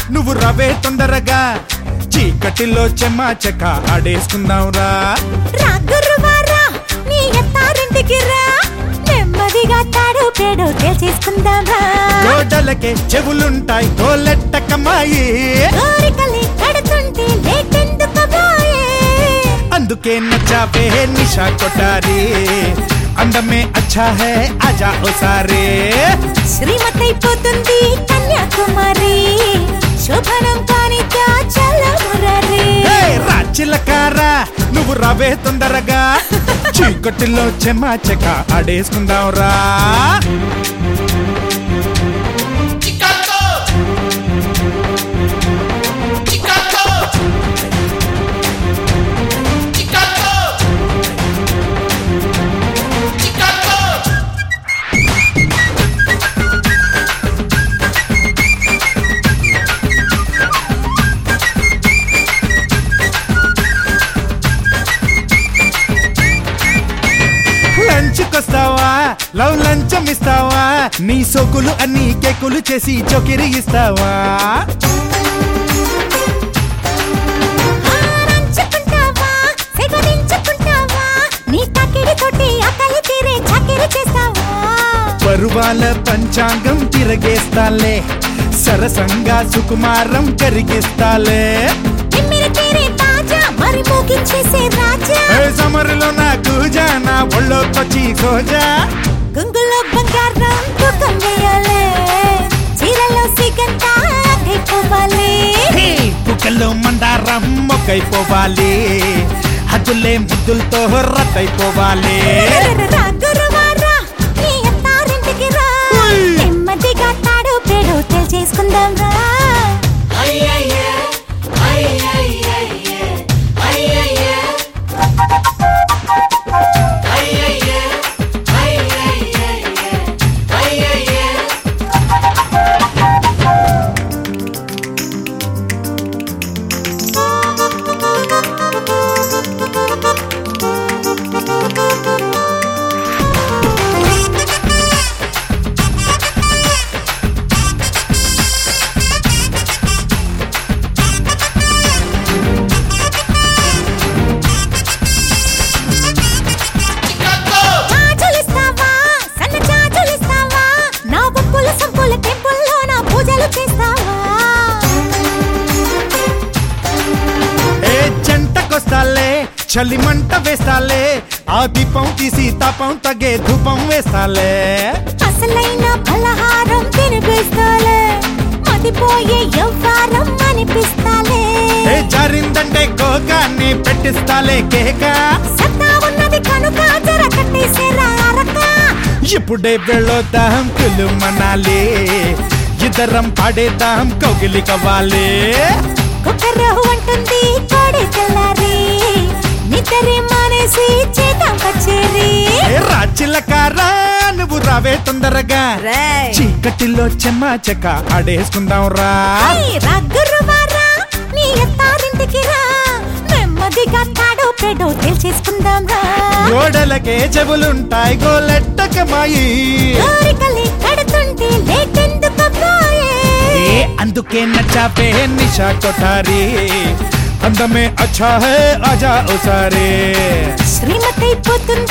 నువ్వు రవే తొందరగా చీకటిలో చెమ్మా చెక్క ఆడేసుకుందాం రా రా గురువారా నీ ఎత్తారింటికి రా నెమ్మదిగా తాడు పేడు తేల్చేసుకుందాం రా గోడలకే చెవులుంటాయి గోలెట్టకమాయి కోరికలి కడుతుంటే లేటెందుకు బాయే అందుకే నచ్చావే నిషా కొట్టారి అందమే అచ్చా హే ఆజా ఓసారే శ్రీమతైపోతుంది కన్యాకుమారి శోభనం కానిగా చల్లమురరి హే, రాచిలకారా నువ్వు రవే తొందరగా చీకటిలో చెమ్మా చెక్క ఆడేసుకుందాం రా లంచ్కొస్తావా లవ్ లంచం ఇస్తావా నీ సోకులు అన్ని కేకులు చేసి చొకిరి ఇస్తావా ఆరంచుకుంటావా సెగరించుకుంటావా నీ తాకిడి తోటి ఆకలి తీరే చాకిరి చేస్తావా పరువాల పంచాంగం తిరగేస్తాలే సరసంగా సుకుమారం కరిగిస్తాలే తిమ్మిరి తీరే తాజా మరి మోగించేసే రాజా ఏ సమరులో నా కూజా నా ఒళ్ళోకొచ్చి కోజా గుంగులో బంగారం తూకం వేయాలి చీరలో సిగంత అయిపోవాలి హే, కుక్కల్లో మందారం మొక్కైపోవాలి హద్దులే ముద్దులతో రద్దయిపోవాలి రా గురువారా నీ అత్తారింటికి రా ఉయ్. నెమ్మదిగా తాడు పేడు చేసుకుందాం రా చాచులిస్తావా సన్న చాచులిస్తావా నా బొప్పుల సంపుల టెంపుల్లో నా పూజలు చేస్తావా ఏ జంటకొస్తాలే చలి మంట వేస్తాలే ఆ దీపం తీసి తపం తగే ధూపం వేస్తాలే అసలైన పలహారం తినిపిస్తాలే మతిపోయే యవ్వారం అనిపిస్తాలే ఏ జారిందంటే కోకాన్ని పెట్టిస్తాలే కేక సత్తా ఉన్నది కనుక జర కట్టేసేరా అరక ఇప్పుడే వెళ్ళొద్దాం కులు మనాలి ఇద్దరం పాడేద్దాం కౌగిలి కవ్వాలి కుక్కరు అంటుంది కోడి తెల్లారి నిద్రే మానేసి చేద్దాం కచేరి ఏ రాచిలకారా నువ్వు రావే తొందరగా చీకటిలో చెమ్మా చెక్క ఆడేసుకుందాం రా రగ్గురువారా నీ ఎత్తారింటికి రా నెమ్మదిగా తాడో పెడో తేల్చేసుకుందాం రా గోడలకే చెవులుంటాయి గోలెట్టకమాయి కోరికలి కడుతుంటే లేటెందుకు పోయే ఏ అందుకే నచ్చాపే నిషా కొఠారి అందమే అచ్చా హే ఆజా ఓసారే శ్రీమతైపోతుంది